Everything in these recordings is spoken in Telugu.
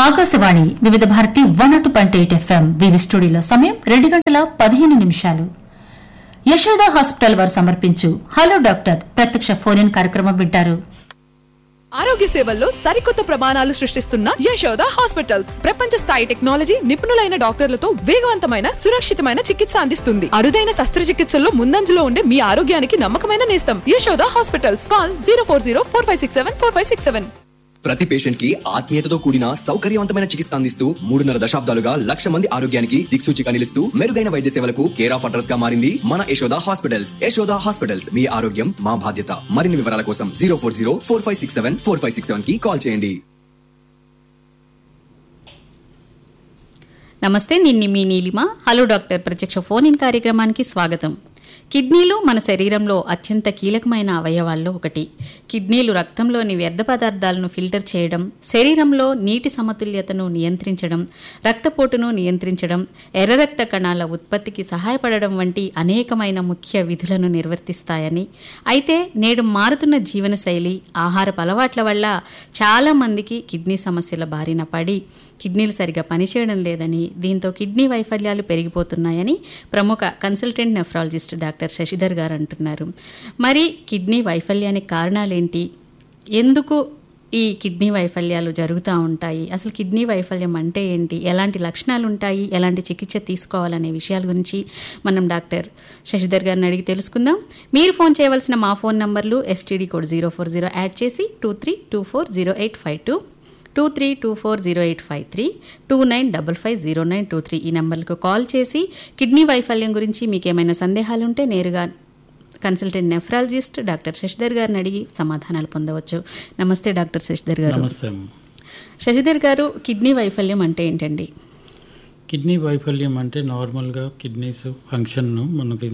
Akashvani Vividh Bharati one at point eight FM వివి స్టూడియోలో సమయం రెండు గంటల పదిహేను నిమిషాలు యశోద హాస్పిటల్ వారు సమర్పించు హలో డాక్టర్ ప్రత్యక్ష ఫోన్ ఇన్ కార్యక్రమం వింటారు ఆరోగ్య సేవల్లో సరికొత్త ప్రమాణాలు సృష్టిస్తున్న యశోద హాస్పిటల్స్ ప్రపంచ స్థాయి టెక్నాలజీ నిపుణులైన డాక్టర్లతో వేగవంతమైన సురక్షితమైన చికిత్స అందిస్తుంది అరుదైన శస్త్రచికిత్సల్లో ముందంజలో ఉండే మీ ఆరోగ్యానికి నమ్మకమైన నేస్తం Yashoda hospitals call zero four zero four five six seven four five six seven ప్రతి పేషెంట్ కి ఆత్మీయతతో కూడిన సౌకర్యవంతమైన చికిత్స అందిస్తూ మూడున్నర దశాబ్దాలుగా లక్ష మంది ఆరోగ్యానికి దిక్సూచిగా నిలుస్తూ మెరుగైన వైద్య సేవలకు కేర్ ఆఫ్ అడ్రస్ గా మారింది మన యశోద హాస్పిటల్స్ యశోద హాస్పిటల్స్ మీ ఆరోగ్యం మా బాధ్యత మరిన్ని వివరాల కోసం zero four zero four five six seven four five six seven కి కాల్ చేయండి నమస్తే నిన్ని మీ నీలిమ హలో డాక్టర్ ప్రత్యక్ష ఫోన్ ఇన్ కార్యక్రమానికి స్వాగతం కిడ్నీలు మన శరీరంలో అత్యంత కీలకమైన అవయవాల్లో ఒకటి కిడ్నీలు రక్తంలోని వ్యర్థ పదార్థాలను ఫిల్టర్ చేయడం శరీరంలో నీటి సమతుల్యతను నియంత్రించడం రక్తపోటును నియంత్రించడం ఎర్ర రక్త కణాల ఉత్పత్తికి సహాయపడడం వంటి అనేకమైన ముఖ్య విధులను నిర్వర్తిస్తాయని అయితే నేడు మారుతున్న జీవనశైలి ఆహారపు అలవాట్ల వల్ల చాలామందికి కిడ్నీ సమస్యల బారిన పడి కిడ్నీలు సరిగా పనిచేయడం లేదని దీంతో కిడ్నీ వైఫల్యాలు పెరిగిపోతున్నాయని ప్రముఖ కన్సల్టెంట్ నెఫ్రాలజిస్ట్ డాక్టర్ శశిధర్ గారు అంటున్నారు మరి కిడ్నీ వైఫల్యానికి కారణాలేంటి ఎందుకు ఈ కిడ్నీ వైఫల్యాలు జరుగుతూ ఉంటాయి అసలు కిడ్నీ వైఫల్యం అంటే ఏంటి ఎలాంటి లక్షణాలు ఉంటాయి ఎలాంటి చికిత్స తీసుకోవాలనే విషయాల గురించి మనం డాక్టర్ శశిధర్ గారిని అడిగి తెలుసుకుందాం మీరు ఫోన్ చేయవలసిన మా ఫోన్ నంబర్లు STD code zero four zero add చేసి two three two four zero eight five two two three two four zero eight five three two nine double five zero nine two three ఈ నెంబర్లకు కాల్ చేసి కిడ్నీ వైఫల్యం గురించి మీకు ఏమైనా సందేహాలు ఉంటే నేరుగా కన్సల్టెంట్ నెఫ్రాలజిస్ట్ డాక్టర్ శశిధర్ గారిని అడిగి సమాధానాలు పొందవచ్చు నమస్తే డాక్టర్ శశిధర్ గారు నమస్తే అమ్మ. శశిధర్ గారు కిడ్నీ వైఫల్యం అంటే ఏంటండి కిడ్నీ వైఫల్యం అంటే నార్మల్గా కిడ్నీస్ ఫంక్షన్ను మనకి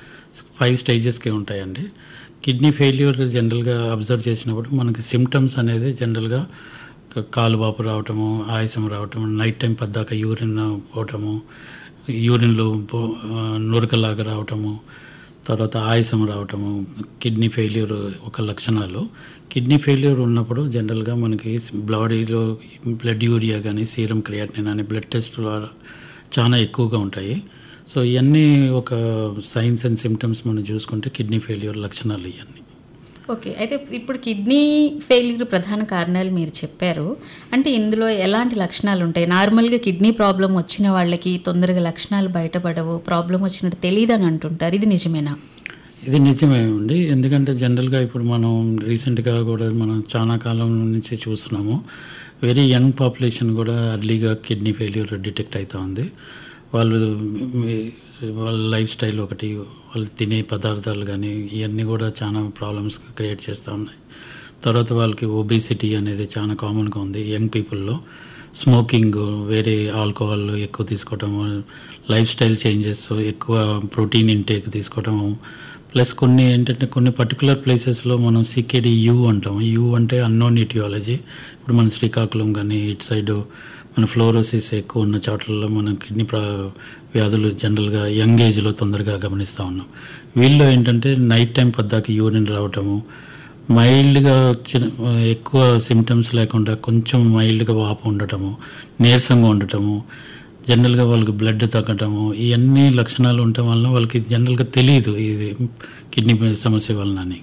ఫైవ్ స్టేజెస్కి ఉంటాయండి కిడ్నీ ఫెయిల్యూర్ జనరల్గా అబ్జర్వ్ చేసినప్పుడు మనకి సిమ్టమ్స్ అనేది జనరల్గా క- కాలు వాపు రావటము ఆయాసం రావటము నైట్ టైం పద్దాక యూరిన్ పోవటము యూరిన్లో పో- ఆ, నురకలాగా రావటము తర్వాత ఆయాసం రావటము కిడ్నీ ఫెయిల్యూర్ ఒక లక్షణాలు కిడ్నీ ఫెయిల్యూర్ ఉన్నప్పుడు జనరల్గా మనకి బాడీలో బ్లడ్ యూరియా కానీ సీరం క్రియాటినిన్ అని బ్లడ్ టెస్ట్ ద్వారా చాలా ఎక్కువగా ఉంటాయి సో ఇవన్నీ ఒక సైన్స్ అండ్ సిమ్టమ్స్ మనం చూసుకుంటే కిడ్నీ ఫెయిల్యూర్ లక్షణాలు ఇవన్నీ ఓకే అయితే ఇప్పుడు కిడ్నీ ఫెయిల్యూర్ ప్రధాన కారణాలు మీరు చెప్పారు అంటే ఇందులో ఎలాంటి లక్షణాలు ఉంటాయి నార్మల్గా కిడ్నీ ప్రాబ్లం వచ్చిన వాళ్ళకి తొందరగా లక్షణాలు బయటపడవు ప్రాబ్లం వచ్చినట్టు తెలియదని అంటుంటారు ఇది నిజమేనా ఇది నిజమే అండి ఎందుకంటే జనరల్గా ఇప్పుడు మనం రీసెంట్గా కూడా మనం చాలా కాలం నుంచి చూస్తున్నాము వెరీ యంగ్ పాపులేషన్ కూడా అర్లీగా కిడ్నీ ఫెయిల్యూర్ డిటెక్ట్ అవుతా ఉంది వాళ్ళు మీ- వాళ్ళ లైఫ్ స్టైల్ ఒకటి వాళ్ళు తినే పదార్థాలు కానీ ఇవన్నీ కూడా చాలా ప్రాబ్లమ్స్ క్రియేట్ చేస్తూ ఉన్నాయి తర్వాత వాళ్ళకి ఒబేసిటీ అనేది చాలా కామన్గా ఉంది యంగ్ పీపుల్లో స్మోకింగ్ వేరే ఆల్కహాల్ ఎక్కువ తీసుకోవటము లైఫ్ స్టైల్ చేంజెస్ ఎక్కువ ప్రోటీన్ ఇంటేక్ తీసుకోవటము ప్లస్ కొన్ని ఏంటంటే కొన్ని పర్టికులర్ ప్లేసెస్లో మనం సికేడి యూ అంటాం యూ అంటే అన్నోన్ ఇటియాలజీ ఇప్పుడు మన శ్రీకాకుళం కానీ ఇటు సైడ్ మన ఫ్లోరోసిస్ ఎక్కువ ఉన్న చోట్లలో మనం కిడ్నీ ప్రా వ్యాధులు జనరల్గా యంగ్ ఏజ్లో తొందరగా గమనిస్తూ ఉన్నాం వీళ్ళు ఏంటంటే నైట్ టైం పద్దాకి యూరిన్ రావటము మైల్డ్గా చిన్న ఎక్కువ సిమ్టమ్స్ లేకుండా కొంచెం మైల్డ్గా వాపు ఉండటము నీరసంగా ఉండటము జనరల్గా వాళ్ళకి బ్లడ్ తగ్గటము ఇవన్నీ లక్షణాలు ఉండటం వలన వాళ్ళకి జనరల్గా తెలియదు ఇది కిడ్నీ సమస్య వలన అని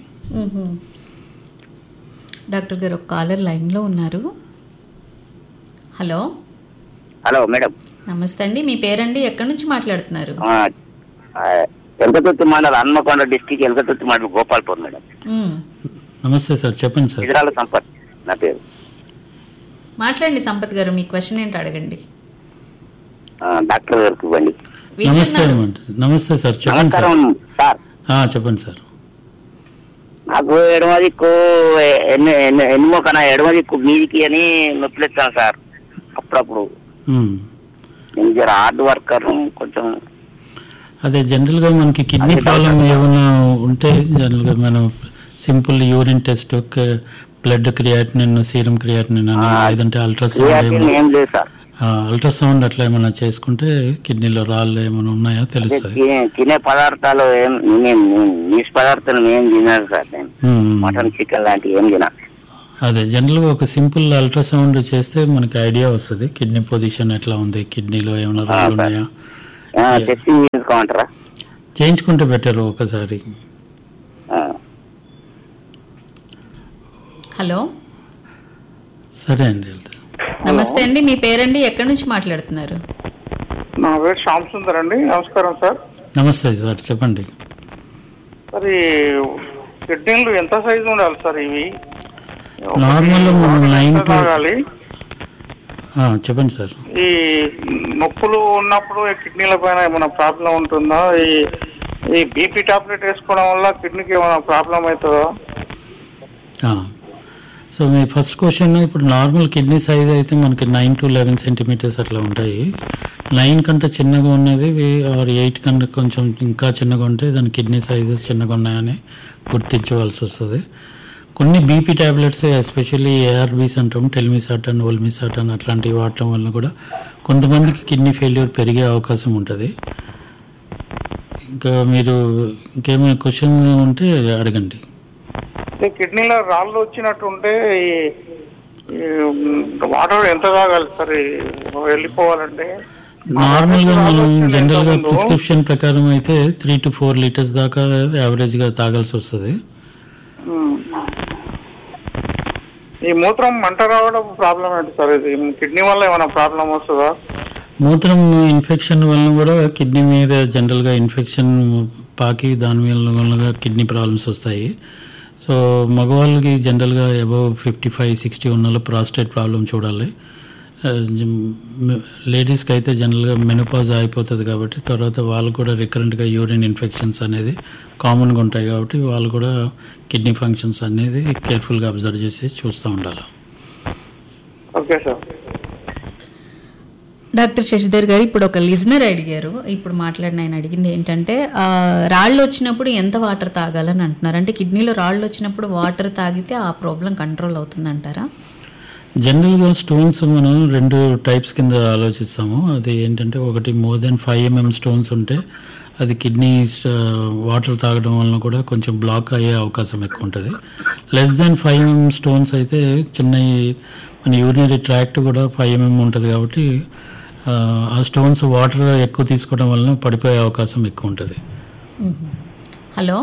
డాక్టర్ గారు ఒక కాలర్ లైన్లో ఉన్నారు హలో హలో మేడం నమస్తే అండి మీ పేరండి ఎక్కడి నుంచి మాట్లాడుతున్నారు ఆ, ఆ, ఎలకతుర్తి మండలం హన్మకొండ డిస్టిక్ ఎలకతుర్తి మండలం గోపాల్పూర్ మేడం మ్మ్. నమస్తే సార్ చెప్పండి సార్ ఇదిరాల సంపత్ నా పేరు మాట్లాడండి సంపత్ గారు మీ క్వశ్చన్ ఏంటో అడగండి ఆ, డాక్టర్ గారికి ఇవ్వండి నమస్తే వింటున్నారు అమ్మ. నమస్తే సార్ చెప్పండి సార్ నమస్కారం సార్ ఆ, చెప్పండి సార్ నాకు ఎడమ దిక్కు ఎన్ని ఎన్ని- ఎన్నుమోకన ఎడమ దిక్కు మీదికి అని నొప్పిస్తాను సార్ అప్పుడప్పుడు ఉమ్. నేను జర హార్డ్ వర్కర్ కొంచెం అదే జనరల్గా మనకి కిడ్నీ అదే ప్రాబ్లం ఏమైనా ఉంటే జనరల్గా మనం simple urine test blood creatinine serum creatinine అని ఆ, లేదంటే అల్ట్రాసౌండ్ క్రియాటిన్ ఏమైనా ఏం లేదు సార్ అల్ట్రాసౌండ్ అట్లా ఏమైనా చేసుకుంటే కిడ్నీలో రాళ్ళు ఏమైనా ఉన్నాయో అదే తెలుస్తుంది తినే- తినే పదార్థాలు ఏం నేను నీసు పదార్థాలు ఏం తినను సార్ నేను ఉమ్. మటన్ చికెన్ లాంటివి ఏం తిన అదే జనరల్గా ఒక సింపుల్ అల్ట్రాసౌండ్ చేస్తే మనకి ఐడియా వస్తుంది కిడ్నీ పొజిషన్ ఎట్లా ఉంది కిడ్నీలో ఏమైనా రాళ్ళు ఉన్నాయా టెస్టింగ్ చేసుకోమంటారా చేయించుకుంటే బెటర్ ఒకసారి ఆ. హలో సరే అండి వెళ్తా నమస్తే అండి మీ పేరండి ఎక్కడి నుంచి మాట్లాడుతున్నారు నా పేరు శ్యామ్ సుందర్ అండి నమస్కారం సార్ నమస్తే సార్ చెప్పండి మరి కిడ్నీలు ఎంత సైజు ఉండాలి సార్ ఇవి ఒకటి నార్మల్ మనం వాటర్ నైన్ ఎంత టు తాగాలి ఆ, చెప్పండి సార్ ఈ నొప్పులు ఉన్నప్పుడు ఈ కిడ్నీల పైన ఏమైనా ప్రాబ్లం ఉంటుందా ఈ ఈ బీపీ టాబ్లెట్ వేసుకోవడం వల్ల కిడ్నీకి ఏమైనా ప్రాబ్లం అవుతుందా ఆ. సో మీ ఫస్ట్ క్వశ్చన్ ఇప్పుడు నార్మల్ కిడ్నీ సైజ్ అయితే మనకి నైన్ టు లెవెన్ సెంటీమీటర్స్ అట్లా ఉంటాయి నైన్ కంటే చిన్నగా ఉన్నవి ఆర్ ఎయిట్ కంటే కొంచెం ఇంకా చిన్నగా ఉంటే దాని కిడ్నీ సైజెస్ చిన్నగా ఉన్నాయని గుర్తించవలసి వస్తుంది కొన్ని బీపీ ట్యాబ్లెట్స్ ఎస్పెషల్లీ ఏఆర్బీస్ అంటాం టెల్మిసాటన్ ఓల్మిసాటన్ అట్లాంటివి వాడటం వల్ల కూడా కొంతమందికి కిడ్నీ ఫెయిల్యూర్ పెరిగే అవకాశం ఉంటుంది ఇంకా మీరు ఇంకేమైనా క్వశ్చన్ ఉంటే అడగండి ఈ కిడ్నీలో రాళ్ళు వచ్చినట్టు ఉంటే ఈ ఈ వాటర్ ఎంత తాగాలి సార్ ఈ వెళ్ళిపోవాలంటే నార్మల్ గా మనం రాళ్ళు జనరల్ గా వచ్చిన ప్రిస్క్రిప్షన్ ప్రకారం అయితే త్రీ టు ఫోర్ లీటర్స్ దాకా యావరేజ్ గా తాగాల్సి వస్తుంది ఉమ్. ఈ మూత్రం మంట రావడం ప్రాబ్లం ఏంటి సార్ ఇది కిడ్నీ వల్ల ఏమైనా ప్రాబ్లం వస్తుందా మూత్రం ఇన్ఫెక్షన్ వలన కూడా కిడ్నీ మీద జనరల్ గా ఇన్ఫెక్షన్ పాకి దాని వల్ల కిడ్నీ ప్రాబ్లమ్స్ వస్తాయి సో మగవాళ్ళకి జనరల్గా అబౌవ్ ఫిఫ్టీ ఫైవ్ సిక్స్టీ ఉన్న ప్రాస్టేట్ ప్రాబ్లం చూడాలి లేడీస్కి అయితే జనరల్గా మెనోపాజ్ అయిపోతుంది కాబట్టి తర్వాత వాళ్ళు కూడా రికరెంట్గా యూరిన్ ఇన్ఫెక్షన్స్ అనేది కామన్గా ఉంటాయి కాబట్టి వాళ్ళు కూడా కిడ్నీ ఫంక్షన్స్ అనేది కేర్ఫుల్గా అబ్జర్వ్ చేసి చూస్తూ ఉండాలి ఓకే సార్ డాక్టర్ శశిధర్ గారు ఇప్పుడు ఒక లిజనర్ అడిగారు ఇప్పుడు మాట్లాడిన ఆయన అడిగింది ఏంటంటే ఆ, రాళ్ళు వచ్చినప్పుడు ఎంత వాటర్ తాగాలని అంటున్నారు అంటే కిడ్నీలో రాళ్ళు వచ్చినప్పుడు వాటర్ తాగితే ఆ ప్రాబ్లం కంట్రోల్ అవుతుంది అంటారా జనరల్గా స్టోన్స్ మనం రెండు టైప్స్ కింద ఆలోచిస్తాము అది ఏంటంటే ఒకటి more than five mm stones ఉంటే అది కిడ్నీ వాటర్ తాగడం వలన కూడా కొంచెం బ్లాక్ అయ్యే అవకాశం ఎక్కువ ఉంటుంది less than five mm stones అయితే చిన్న మన యూరినరీ ట్రాక్ట్ కూడా ఫైవ్ ఎంఎం ఉంటుంది కాబట్టి ఆ, ఆ స్టోన్స్ వాటర్ ఎక్కువ తీసుకోవడం వలన పడిపోయే అవకాశం ఎక్కువ ఉంటుంది హలో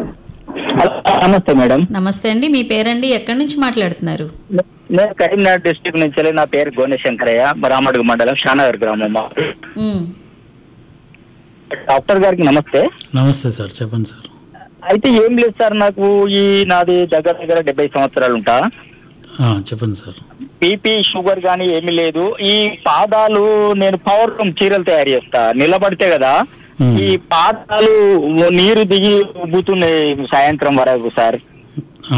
నమస్తే మేడం నమస్తే అండి మీ పేరండి ఎక్కడి నుంచి మాట్లాడుతున్నారు నేను కరీంనగర్ డిస్ట్రిక్ట్ నుంచి వెళ్ళి నా పేరు గోనశంకరయ్య రామడుగు మండలం షానగర్ గ్రామం మా ఉమ్, డాక్టర్ గారికి నమస్తే నమస్తే సార్ చెప్పండి సార్ అయితే ఏం లేదు సార్ నాకు ఈ నాది దగ్గర దగ్గర డెబ్బై సంవత్సరాలు ఉంటా ఆ, చెప్పండి సార్ బీపీ షుగర్ కానీ ఏమీ లేదు ఈ పాదాలు నేను పవర్ రూమ్ చీరలు తయారు చేస్తా నిలబడితే కదా Hmm. ఈ పాదాలు నీరు దిగి ఉబ్బుతున్నాయి సాయంత్రం వరకు సార్ ఆ,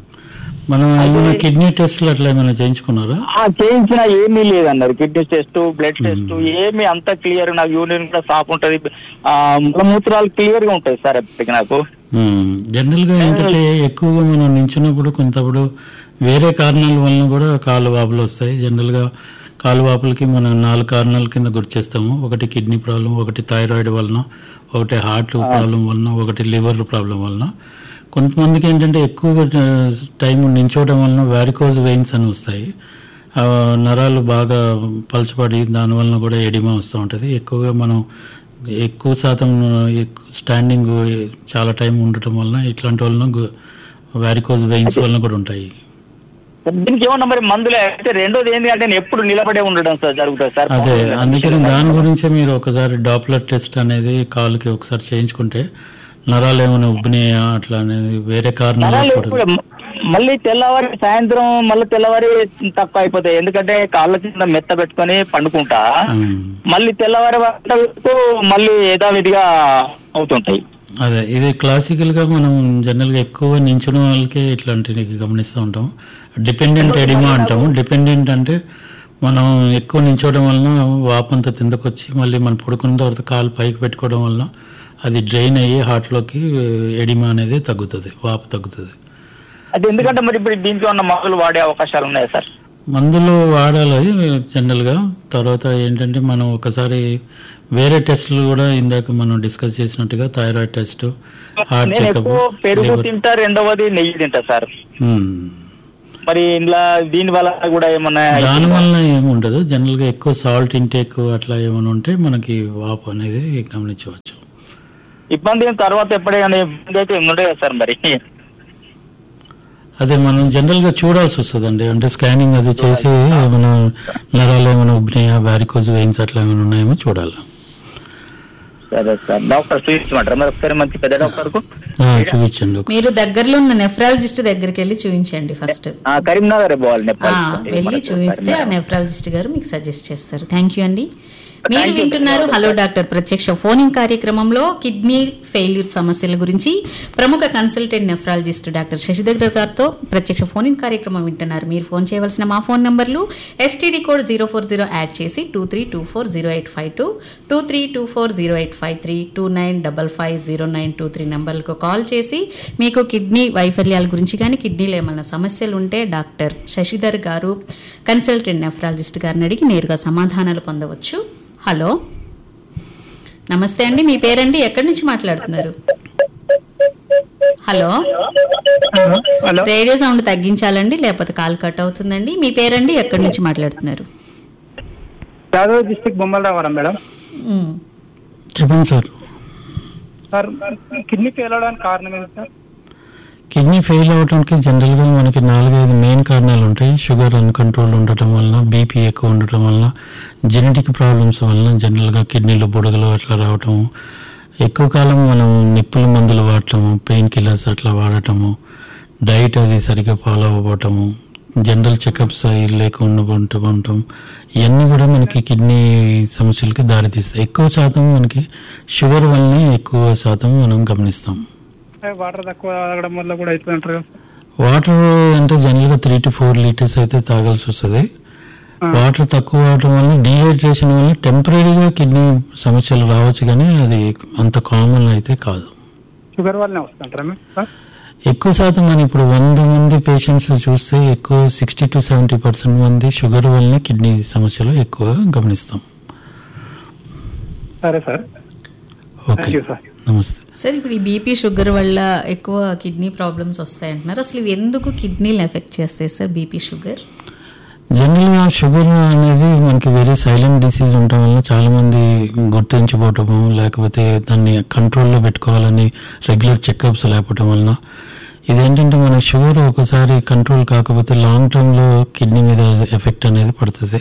మనం ఏమైనా కిడ్నీ టెస్ట్లు అట్లా ఏమైనా చేయించుకున్నారా ఆ చేయించిన ఏమీ లేదన్నారు కిడ్నీ టెస్ట్ బ్లడ్ టెస్ట్ ఏమీ అంత క్లియర్ నాకు యూరిన్ కూడా సాఫ్ ఉంటది ఆ మూత్రాలు క్లియర్ గా ఉంటాయి సార్ ఎప్పటికి నాకు మ్మ్. జనరల్గా ఏంటంటే ఎక్కువగా మనం నించున్నప్పుడు కొంతప్పుడు వేరే కారణాల వలన కూడా కాలు వాపులు వస్తాయి జనరల్గా కాలు వాపులకి మనం నాలుగు కారణాల కింద గుర్తు చేస్తాము ఒకటి కిడ్నీ ప్రాబ్లం ఒకటి థైరాయిడ్ వలన ఒకటి హార్ట్ ప్రాబ్లం వలన ఒకటి లివర్ ప్రాబ్లం వలన కొంతమందికి ఏంటంటే ఎక్కువగా టైం నించోవడం వలన వ్యారికోజ్ వెయిన్స్ అని వస్తాయి ఆ నరాలు బాగా పలచబడి దానివలన కూడా ఎడిమా వస్తూ ఉంటుంది ఎక్కువగా మనం ఎక్కువ శాతం ఎక్కు- స్టాండింగ్ చాలా టైం ఉండటం వలన ఇట్లాంటి వలన వ్యారికోజ్ వెయిన్స్ వలన కూడా ఉంటాయి దీనికి ఏమన్నా మరి మందులే అయితే రెండోది ఏంటి అంటే నేను ఎప్పుడు నిలబడే ఉండడం సార్ జరుగుతుంది సార్ అదే అందుకని దాని గురించే మీరు ఒకసారి డాప్లర్ టెస్ట్ అనేది కాలుకి ఒకసారి చేయించుకుంటే నరాలు ఏమైనా ఉబ్బినాయా అట్లా అనేది వేరే కారణాలు నరాలు చూడదు ఎప్పుడు- మళ్ళీ తెల్లవారి సాయంత్రం మళ్ళీ తెల్లవారి తక్కువ అయిపోతాయి ఎందుకంటే కాళ్ళ కింద మెత్త పెట్టుకొని పండుకుంటా మ్మ్. మళ్ళీ తెల్లవారి వరకు మళ్ళీ యథావిధిగా అవుతుంటాయి అదే ఇది క్లాసికల్ గా మనం జనరల్ గా ఎక్కువగా నించున్న వాళ్ళకే ఇట్లాంటివి గమనిస్తూ ఉంటాం డిపెండెంట్ ఎడిమా అంటాము డిపెండెంట్ అంటే మనం ఎక్కువ నించోవడం వలన వాపంతా కిందకొచ్చి మళ్ళీ మనం పడుకున్న తర్వాత కాలు పైకి పెట్టుకోవడం వలన అది డ్రైన్ అయ్యి హార్ట్లోకి ఎడిమా అనేది తగ్గుతుంది వాపు తగ్గుతుంది అది ఎందుకంటే మరి ఇప్పుడు దీంట్లో ఉన్న మందులు వాడే అవకాశాలు ఉన్నాయా సార్ మందులు వాడాలి జనరల్గా తర్వాత ఏంటంటే మనం ఒకసారి వేరే టెస్టులు కూడా ఇందాక మనం డిస్కస్ చేసినట్టుగా థైరాయిడ్ టెస్ట్ హార్ట్ నేను చెకప్ ఎక్కువ పెరుగు తింటా రెండవది నెయ్యి తింటా సార్ మరి ఇంట్లో దీని వల్ల కూడా ఏమన్నా దాని వల్ల ఏమి ఉండదు జనరల్గా ఎక్కువ సాల్ట్ ఇంటేక్ అట్లా ఏమైనా ఉంటే మనకి వాపు అనేది గమనించవచ్చు ఇబ్బంది అయిన తర్వాత ఎప్పుడైనా ఇబ్బంది అయితే ఉండే కదా సార్ మరి అదే మనం జనరల్గా చూడాల్సి వస్తుందండి అంటే స్కానింగ్ అది చేసి ఏమైనా నరాలు ఏమైనా ఉబ్బినాయా వ్యారికోజ్ వెయిన్స్ అట్లా ఏమైనా ఉన్నాయేమో చూడాలి సరే సార్ డాక్టర్ చూపించమంటారా మరి ఒకసారి మంచి పెద్ద డాక్టర్ కు ఆ, చూపించండి ఒకసారి. మీరు దగ్గరలో ఉన్న నెఫ్రాలజిస్ట్ దగ్గరికి వెళ్ళి చూపించండి ఫస్ట్ ఆ, కరీంనగర్ పోవాలి నేపాల్ ఆ, వెళ్ళి చూపిస్తే ఆ నెఫ్రాలజిస్ట్ గారు మీకు సజెస్ట్ చేస్తారు థ్యాంక్ యూ అండి మీరు వింటున్నారు హలో డాక్టర్ ప్రత్యక్ష ఫోనింగ్ కార్యక్రమంలో కిడ్నీ ఫెయిల్యూర్ సమస్యల గురించి ప్రముఖ కన్సల్టెంట్ నెఫ్రాలజిస్ట్ డాక్టర్ శశిధర్ గారితో ప్రత్యక్ష ఫోనింగ్ కార్యక్రమం వింటున్నారు మీరు ఫోన్ చేయవలసిన మా ఫోన్ నంబర్లు STD code zero four zero add చేసి two three two four zero eight five two two three two four zero eight five three two nine double five zero nine two three నంబర్లకు కాల్ చేసి మీకు కిడ్నీ వైఫల్యాల గురించి కానీ కిడ్నీలో ఏమైనా సమస్యలు ఉంటే డాక్టర్ శశిధర్ గారు కన్సల్టెంట్ నెఫ్రాలజిస్ట్ గారిని అడిగి నేరుగా సమాధానాలు పొందవచ్చు హలో నమస్తే అండి మీ పేరండి ఎక్కడి నుంచి మాట్లాడుతున్నారు హలో హలో రేడియో సౌండ్ తగ్గించాలండి లేకపోతే కాల్ కట్ అవుతుందండి మీ పేరండి ఎక్కడి నుంచి మాట్లాడుతున్నారు యాదవ్ డిస్టిక్ బొమ్మల రావడం మేడం మ్. చెప్పండి సార్ సార్ కిడ్నీ ఫెయిల్ అవడానికి కారణం ఏంటి సార్ కిడ్నీ ఫెయిల్ అవడానికి జనరల్గా మనకి నాలుగైదు మెయిన్ కారణాలు ఉంటాయి షుగర్ అన్కంట్రోల్ ఉండటం వలన బీపీ ఎక్కువ ఉండటం వలన జెనెటిక్ ప్రాబ్లమ్స్ వలన జనరల్గా కిడ్నీలో బుడగలు అట్లా రావటం ఎక్కువ కాలం మనం నిప్పుల మందులు వాడటము పెయిన్ కిల్లర్స్ అట్లా వాడటము డైట్ అది సరిగ్గా ఫాలో అవ్వటము జనరల్ చెకప్స్ అవి లేకుండా ఉంటూ ఉండటం ఇవన్నీ కూడా మనకి కిడ్నీ సమస్యలకి దారితీస్తాయి ఎక్కువ శాతం మనకి షుగర్ వల్లనే ఎక్కువ శాతం మనం గమనిస్తాం వాటర్ తక్కువ తాగడం వల్ల కూడా అవుతుంది అంటారు కదా సార్? వాటర్ అంటే జనరల్గా త్రీ టు ఫోర్ లీటర్స్ అయితే తాగాల్సి వస్తుంది వాటర్ తక్కువ వాడటం వల్ల డీహైడ్రేషన్ వల్ల టెంపరీగా కిడ్నీ సమస్యలు రావచ్చు కానీ అది అంత కామన్ అయితే కాదు షుగర్ వల్లనే వస్తుంటారా మేము సార్ ఎక్కువ శాతం మనం ఇప్పుడు వంద మంది పేషెంట్స్ చూస్తే ఎక్కువ సిక్స్టీ టు సెవెంటీ పర్సెంట్ మంది షుగర్ వల్లనే కిడ్నీ సమస్యలు ఎక్కువ గమనిస్తాం సరే sir okay thank you sir నమస్తే సార్ ఇప్పుడు ఈ బీపీ షుగర్ వల్ల ఎక్కువ కిడ్నీ ప్రాబ్లమ్స్ వస్తాయంటున్నారు అసలు ఇవి ఎందుకు కిడ్నీలు ఎఫెక్ట్ చేస్తాయి సార్ బీపీ షుగర్ జనరల్గా షుగర్ అనేది మనకి వెరీ సైలెంట్ డిసీజ్ ఉండటం వల్ల చాలా మంది గుర్తించబోవటము లేకపోతే దాన్ని కంట్రోల్లో పెట్టుకోవాలని రెగ్యులర్ చెకప్స్ లేకపోవటం వలన ఇదేంటంటే మన షుగర్ ఒకసారి కంట్రోల్ కాకపోతే లాంగ్ టర్మ్లో కిడ్నీ మీద ఎఫెక్ట్ అనేది పడుతుంది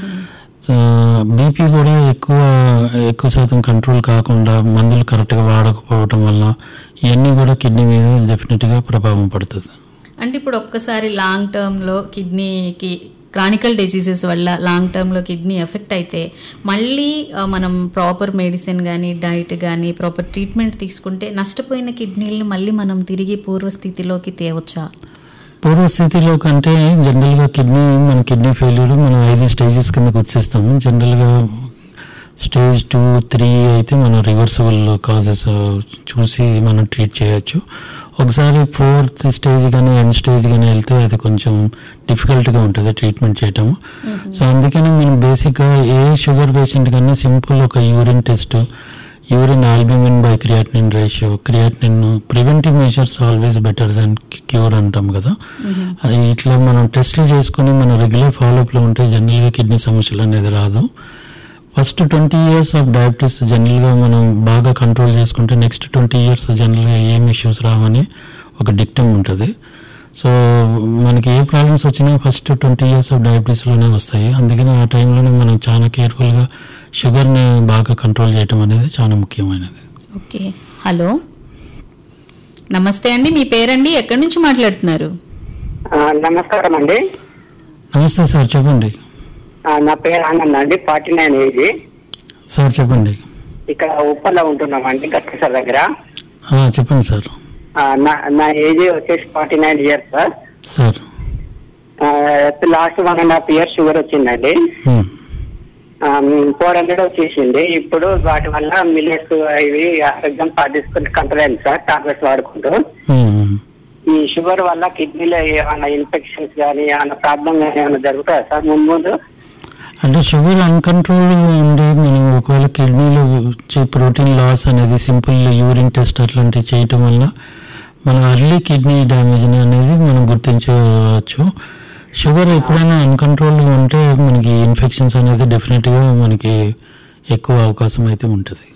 బీపీ కూడా ఎక్కువ ఎక్కువ శాతం కంట్రోల్ కాకుండా మందులు కరెక్ట్గా వాడకపోవటం వల్ల ఇవన్నీ కూడా కిడ్నీ మీద డెఫినెట్గా ప్రభావం పడుతుంది అంటే ఇప్పుడు ఒక్కసారి లాంగ్ టర్మ్లో కిడ్నీకి క్రానికల్ డిసీజెస్ వల్ల లాంగ్ టర్మ్లో కిడ్నీ ఎఫెక్ట్ అయితే మళ్ళీ ఆ, మనం ప్రాపర్ మెడిసిన్ కానీ డైట్ కానీ ప్రాపర్ ట్రీట్మెంట్ తీసుకుంటే నష్టపోయిన కిడ్నీలను మళ్ళీ మనం తిరిగి పూర్వస్థితిలోకి తేవచ్చా పూర్వస్థితిలో కంటే జనరల్గా కిడ్నీ మన కిడ్నీ ఫెయిల్యూర్ మనం ఐదు స్టేజెస్ కిందకి వచ్చేస్తాము జనరల్గా స్టేజ్ టూ త్రీ అయితే మనం రివర్సబుల్ కాజెస్ చూసి మనం ట్రీట్ చేయొచ్చు ఒకసారి ఫోర్త్ స్టేజ్ కానీ ఎండ్ స్టేజ్ కానీ వెళ్తే అది కొంచెం డిఫికల్ట్గా ఉంటుంది ట్రీట్మెంట్ చేయటము సో అందుకని మనం బేసిక్గా ఏ షుగర్ పేషెంట్ కన్నా సింపుల్ ఒక urine test urine albumin by creatinine ratio creatinine preventive measures always better than cure అంటాం కదా అది ఇట్లా మనం టెస్ట్లు చేసుకుని మన రెగ్యులర్ ఫాలోఅప్లో ఉంటే జనరల్గా కిడ్నీ సమస్యలు అనేది రాదు first twenty years of diabetes జనరల్గా మనం బాగా కంట్రోల్ చేసుకుంటే నెక్స్ట్ ట్వంటీ ఇయర్స్ జనరల్గా ఏం ఇష్యూస్ రావని ఒక డిక్టమ్ ఉంటుంది సో మనకి ఏ ప్రాబ్లమ్స్ వచ్చినా ఫస్ట్ ట్వంటీ ఇయర్స్ ఆఫ్ డయాబెటీస్లోనే వస్తాయి అందుకని ఆ టైంలోనే మనం చాలా కేర్ఫుల్గా షుగర్ని బాగా కంట్రోల్ చేయటం అనేది చాలా ముఖ్యమైనది ఓకే హలో నమస్తే అండి మీ పేరండి ఎక్కడి నుంచి మాట్లాడుతున్నారు ఆ, నమస్కారం అండి నమస్తే సార్ చెప్పండి ఆ, నా పేరు ఆనంద్ అండి ఫార్టీ నైన్ ఏజ్ సార్ చెప్పండి ఇక్కడ ఉప్పల్లో ఉంటున్నామండి గట్టేశ్వర దగ్గర ఆ, చెప్పండి సార్ ఆ, నా నా ఏజ్ వచ్చేసి forty nine years sir sir last one and half year sugar వచ్చిందండి ఉమ్, ఫోర్ హండ్రెడ్ వచ్చేసింది ఇప్పుడు వాటి వల్ల మిల్లెట్స్ ఇవి ఆరోగ్యం పాటిస్తున్న కంట్రోల్ అయింది సార్ టాబ్లెట్స్ వాడుకుంటూ ఉమ్, ఉమ్. ఈ షుగర్ వల్ల కిడ్నీలో ఏమైనా ఇన్ఫెక్షన్స్ కానీ ఏమైనా ప్రాబ్లం కానీ ఏమైనా జరుగుతుందా సార్ ముందు ముందు అంటే షుగర్ అన్కంట్రోల్ ఉండి మనం ఒకవేళ కిడ్నీలో వచ్చే ప్రోటీన్ లాస్ అనేది సింపుల్ యూరిన్ టెస్ట్ అట్లాంటివి చేయటం వల్ల మన అర్లీ కిడ్నీ డ్యామేజ్ అనేది మనం గుర్తించవచ్చు షుగర్ ఎప్పుడైనా అన్కంట్రోల్గా ఉంటే మనకి ఇన్ఫెక్షన్స్ అనేది డెఫినెట్గా మనకి ఎక్కువ అవకాశం అయితే ఉంటుంది